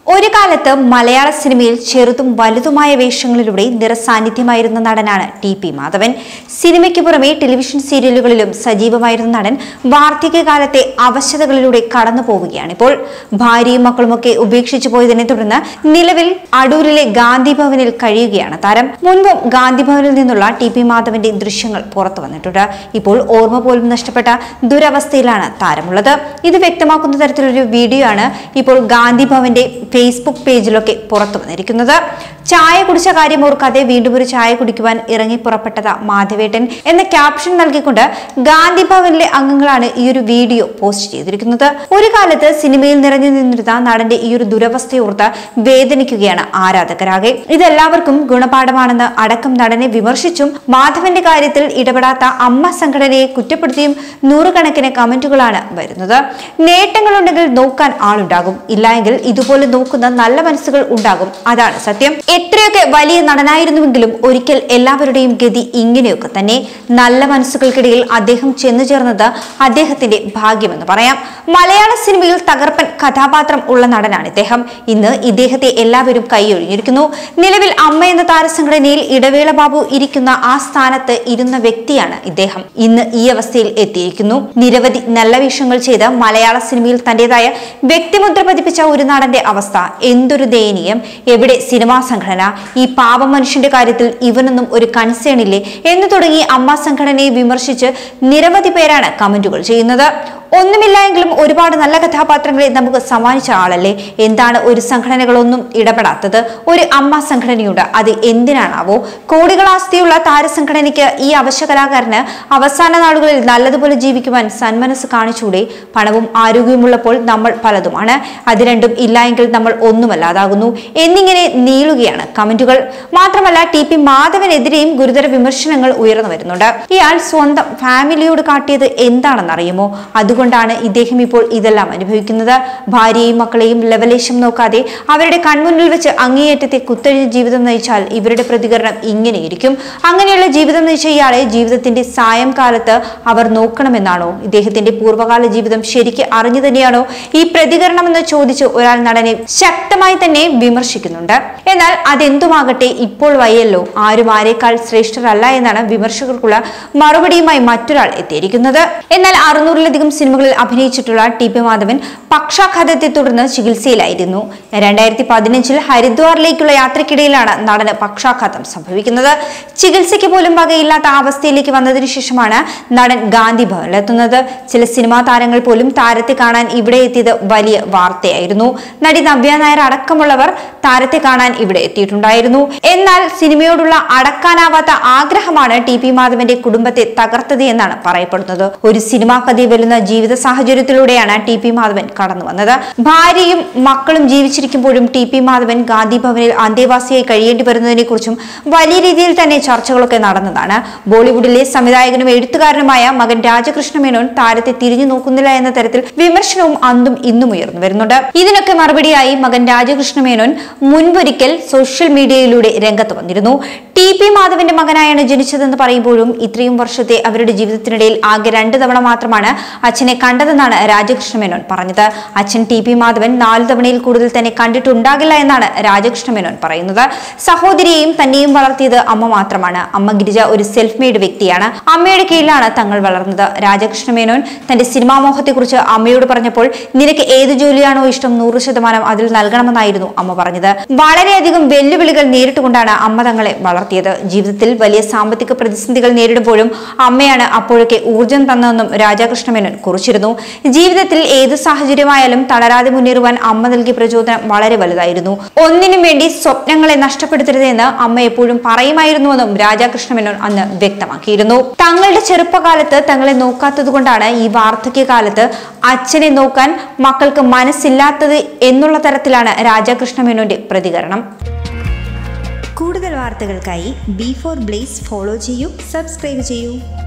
ഒരു കാലത്ത് മലയാള സിനിമയിൽ ചെറുതും വലുതുമായ വേഷങ്ങളിലൂടെ നിറസാന്നിധ്യമായിരുന്ന നടനാണ് ടി പി മാധവൻ സിനിമയ്ക്ക് പുറമെ ടെലിവിഷൻ സീരിയലുകളിലും സജീവമായിരുന്ന നടൻ വാർദ്ധക്യകാലത്തെ അവശതകളിലൂടെ കടന്നു പോവുകയാണ് ഇപ്പോൾ ഭാര്യയും മക്കളുമൊക്കെ ഉപേക്ഷിച്ചു പോയതിനെ തുടർന്ന് നിലവിൽ അടൂരിലെ ഗാന്ധി ഭവനിൽ കഴിയുകയാണ് താരം മുൻപും ഗാന്ധി ഭവനിൽ നിന്നുള്ള ടി പി മാധവന്റെ ദൃശ്യങ്ങൾ പുറത്തു വന്നിട്ടുണ്ട് ഇപ്പോൾ ഓർമ്മ പോലും നഷ്ടപ്പെട്ട ദുരവസ്ഥയിലാണ് താരമുള്ളത് ഇത് വ്യക്തമാക്കുന്ന തരത്തിലൊരു വീഡിയോ ആണ് ഇപ്പോൾ ഗാന്ധി ഭവന്റെ ഫേസ്ബുക്ക് പേജിലൊക്കെ പുറത്തു വന്നിരിക്കുന്നത് ചായ കുടിച്ച കാര്യം ഓർക്കാതെ വീണ്ടും ഒരു ചായ കുടിക്കുവാൻ ഇറങ്ങി പുറപ്പെട്ടത് മാധവേട്ടൻ എന്ന ക്യാപ്ഷൻ നൽകിക്കൊണ്ട് ഗാന്ധി ഭവനിലെ അംഗങ്ങളാണ് ഈ ഒരു വീഡിയോ പോസ്റ്റ് ചെയ്തിരിക്കുന്നത് ഒരു കാലത്ത് സിനിമയിൽ നിറഞ്ഞു നിന്നിരുന്ന നടന്റെ ഈ ഒരു ദുരവസ്ഥയോർത്ത് വേദനിക്കുകയാണ് ആരാധകരാകെ ഇതെല്ലാവർക്കും ഗുണപാഠമാണെന്ന് അടക്കം നടനെ വിമർശിച്ചും മാധവന്റെ കാര്യത്തിൽ ഇടപെടാത്ത അമ്മ സംഘടനയെ കുറ്റപ്പെടുത്തിയും നൂറുകണക്കിന് കമന്റുകളാണ് വരുന്നത് നേട്ടങ്ങളുണ്ടെങ്കിൽ നോക്കാൻ ആളുണ്ടാകും ഇല്ലായെങ്കിൽ ഇതുപോലെ നോക്കുന്ന നല്ല മനസ്സുകൾ ഉണ്ടാകും അതാണ് സത്യം എത്രയൊക്കെ വലിയ നടനായിരുന്നുവെങ്കിലും ഒരിക്കൽ എല്ലാവരുടെയും ഗതി ഇങ്ങനെയൊക്കെ തന്നെ നല്ല മനസ്സുകൾക്കിടയിൽ അദ്ദേഹം ചെന്നു ചേർന്നത് അദ്ദേഹത്തിന്റെ ഭാഗ്യമെന്ന് പറയാം മലയാള സിനിമയിൽ തകർപ്പൻ കഥാപാത്രം ഉള്ള നടനാണ് ഇദ്ദേഹം ഇന്ന് ഇദ്ദേഹത്തെ എല്ലാവരും കൈയൊഴിഞ്ഞിരിക്കുന്നു നിലവിൽ അമ്മ എന്ന താരസംഘടനയിൽ ഇടവേള ബാബു ഇരിക്കുന്ന ആ സ്ഥാനത്ത് ഇരുന്ന വ്യക്തിയാണ് ഇദ്ദേഹം ഇന്ന് ഈ അവസ്ഥയിൽ എത്തിയിരിക്കുന്നു നിരവധി നല്ല വേഷങ്ങൾ ചെയ്ത് മലയാള സിനിമയിൽ തന്റേതായ വ്യക്തിമുദ്ര പതിപ്പിച്ച ഒരു നടന്റെ അവസ്ഥ എന്തൊരു ദയനീയം എവിടെ സിനിമാ സംഘടന ഈ പാവം മനുഷ്യന്റെ കാര്യത്തിൽ ഇവനൊന്നും ഒരു കൺസേൺ ഇല്ലേ എന്ന് തുടങ്ങി അമ്മ സംഘടനയെ വിമർശിച്ച് നിരവധി പേരാണ് കമന്റുകൾ ചെയ്യുന്നത് ഒന്നുമില്ല എങ്കിലും ഒരുപാട് നല്ല കഥാപാത്രങ്ങളെ നമുക്ക് സമ്മാനിച്ച ആളല്ലേ എന്താണ് ഒരു സംഘടനകളൊന്നും ഇടപെടാത്തത് ഒരു അമ്മ സംഘടനയുണ്ട് അത് എന്തിനാണാവോ കോടികൾ ആസ്തിയുള്ള താരസംഘടനയ്ക്ക് ഈ അവശ്യ കലാകാരന് അവസാന നാളുകളിൽ നല്ലതുപോലെ ജീവിക്കുവാൻ സന്മനസ് കാണിച്ചൂടെ പണവും ആരോഗ്യവുമുള്ളപ്പോൾ നമ്മൾ പലതുമാണ് അത് രണ്ടും ഇല്ല എങ്കിൽ നമ്മൾ ഒന്നുമല്ലാതാകുന്നു എന്നിങ്ങനെ നീളുകയാണ് കമന്റുകൾ മാത്രമല്ല ടി പി മാധവനെതിരെയും ഗുരുതര വിമർശനങ്ങൾ ഉയർന്നു വരുന്നുണ്ട് ഇയാൾ സ്വന്തം ഫാമിലിയോട് കാട്ടിയത് എന്താണെന്നറിയുമോ അതുകൊണ്ടാണ് ഇദ്ദേഹം ഇപ്പോൾ ഇതെല്ലാം അനുഭവിക്കുന്നത് ഭാര്യയെയും മക്കളെയും ലവലേശം നോക്കാതെ അവരുടെ കൺമുന്നിൽ വെച്ച് അങ്ങേയറ്റത്തെ കുത്തഴിഞ്ഞ ജീവിതം നയിച്ചാൽ ഇവരുടെ പ്രതികരണം ഇങ്ങനെയിരിക്കും അങ്ങനെയുള്ള ജീവിതം നയിച്ച ഇയാളെ ജീവിതത്തിന്റെ സായം കാലത്ത് അവർ നോക്കണമെന്നാണോ ഇദ്ദേഹത്തിന്റെ പൂർവ്വകാല ജീവിതം ശരിക്ക് അറിഞ്ഞു തന്നെയാണോ ഈ പ്രതികരണമെന്ന് ചോദിച്ച് ഒരാൾ നടനെ ശക്തമായി തന്നെ വിമർശിക്കുന്നുണ്ട് എന്നാൽ അതെന്തുമാകട്ടെ ഇപ്പോൾ വയ്യല്ലോ ആരും ആരേക്കാൾ ശ്രേഷ്ഠരല്ല എന്നാണ് വിമർശകർക്കുള്ള മറുപടിയുമായി മറ്റൊരാൾ എത്തിയിരിക്കുന്നത് എന്നാൽ അറുന്നൂറിലധികം സിനിമകളിൽ അഭിനയിച്ചിട്ടുള്ള ടി പി മാധവൻ പക്ഷാഘാതത്തെ തുടർന്ന് ചികിത്സയിലായിരുന്നു രണ്ടായിരത്തി പതിനഞ്ചിൽ ഹരിദ്വാറിലേക്കുള്ള യാത്രക്കിടയിലാണ് നടന് പക്ഷാഘാതം സംഭവിക്കുന്നത് ചികിത്സയ്ക്ക് പോലും വകയില്ലാത്ത അവസ്ഥയിലേക്ക് വന്നതിനു ശേഷമാണ് നടൻ ഗാന്ധി ഭവനിലെത്തുന്നത് ചില സിനിമാ താരങ്ങൾ പോലും താരത്തെ കാണാൻ ഇവിടെ എത്തിയത് വലിയ വാർത്തയായിരുന്നു നടി നവ്യ നായർ അടക്കമുള്ളവർ താരത്തെ കാണാൻ ഇവിടെ എത്തിയിട്ടുണ്ടായിരുന്നു എന്നാൽ സിനിമയോടുള്ള അടക്കാനാവാത്ത ആഗ്രഹമാണ് ടി പി മാധവന്റെ കുടുംബത്തെ തകർത്തത് എന്നാണ് പറയപ്പെടുന്നത് ഒരു സിനിമാ കഥ വെല്ലുന്ന ജീവിത സാഹചര്യത്തിലൂടെയാണ് ടി പി മാധവൻ കടന്നു വന്നത് ഭാര്യയും മക്കളും ജീവിച്ചിരിക്കുമ്പോഴും ടി പി മാധവൻ ഗാന്ധി ഭവനിൽ അന്തേവാസിയായി കഴിയേണ്ടി വരുന്നതിനെ കുറിച്ചും വലിയ രീതിയിൽ തന്നെ ചർച്ചകളൊക്കെ നടന്നതാണ് ബോളിവുഡിലെ സംവിധായകനും എഴുത്തുകാരനുമായ മകൻ രാജകൃഷ്ണ മേനോൻ താരത്തെ തിരിഞ്ഞു നോക്കുന്നില്ല എന്ന തരത്തിൽ വിമർശനവും അന്നും ഇന്നും ഉയർന്നു വരുന്നുണ്ട് ഇതിനൊക്കെ മറുപടിയായി മകൻ രാജകൃഷ്ണ മേനോൻ മുൻപൊരിക്കൽ സോഷ്യൽ മീഡിയയിലൂടെ രംഗത്ത് വന്നിരുന്നു ടി പി മാധവന്റെ മകനായാണ് ജനിച്ചതെന്ന് പറയുമ്പോഴും ഇത്രയും വർഷത്തെ അവരുടെ ജീവിതത്തിനിടയിൽ ആകെ രണ്ട് തവണ മാത്രമാണ് അച്ഛനെ കണ്ടതെന്നാണ് രാജകൃഷ്ണ മേനോൻ പറഞ്ഞത് അച്ഛൻ ടി പി മാധവൻ നാല് തവണയിൽ കൂടുതൽ തന്നെ കണ്ടിട്ടുണ്ടാകില്ല എന്നാണ് രാജകൃഷ്ണ മേനോൻ പറയുന്നത് സഹോദരിയെയും തന്നെയും വളർത്തിയത് അമ്മ മാത്രമാണ് അമ്മ ഗിരിജ ഒരു സെൽഫ് മെയ്ഡ് വ്യക്തിയാണ് അമ്മയുടെ കീഴിലാണ് തങ്ങൾ വളർന്നത് രാജകൃഷ്ണ മേനോൻ തന്റെ സിനിമാ മോഹത്തെക്കുറിച്ച് അമ്മയോട് പറഞ്ഞപ്പോൾ നിനക്ക് ഏത് ജോലിയാണോ ഇഷ്ടം നൂറ് ശതമാനം അതിൽ നൽകണമെന്നായിരുന്നു അമ്മ പറഞ്ഞത് വളരെയധികം വെല്ലുവിളികൾ നേരിട്ടുകൊണ്ടാണ് അമ്മ തങ്ങളെ വളർത്തിയത് ജീവിതത്തിൽ വലിയ സാമ്പത്തിക പ്രതിസന്ധികൾ നേരിടുമ്പോഴും അമ്മയാണ് അപ്പോഴൊക്കെ ഊർജം തന്നതെന്നും രാജാകൃഷ്ണ മേനോൻ കുറിച്ചിരുന്നു ജീവിതത്തിൽ ഏത് സാഹചര്യമായാലും തളരാതെ മുന്നേറുവാൻ അമ്മ നൽകിയ പ്രചോദനം വളരെ വലുതായിരുന്നു ഒന്നിനും വേണ്ടി സ്വപ്നങ്ങളെ നഷ്ടപ്പെടുത്തരുതെന്ന് അമ്മ എപ്പോഴും പറയുമായിരുന്നുവെന്നും രാജാകൃഷ്ണ മേനോൻ അന്ന് വ്യക്തമാക്കിയിരുന്നു തങ്ങളുടെ ചെറുപ്പകാലത്ത് തങ്ങളെ നോക്കാത്തതുകൊണ്ടാണ് ഈ വാർദ്ധക്യകാലത്ത് അച്ഛനെ നോക്കാൻ മക്കൾക്ക് മനസ്സില്ലാത്തത് എന്നുള്ള തരത്തിലാണ് രാജാകൃഷ്ണ മേനോന്റെ പ്രതികരണം കൂടുതൽ വാർത്തകൾക്കായി ബി ഫോർ ബ്ലേസ് ഫോളോ ചെയ്യൂ സബ്സ്ക്രൈബ് ചെയ്യൂ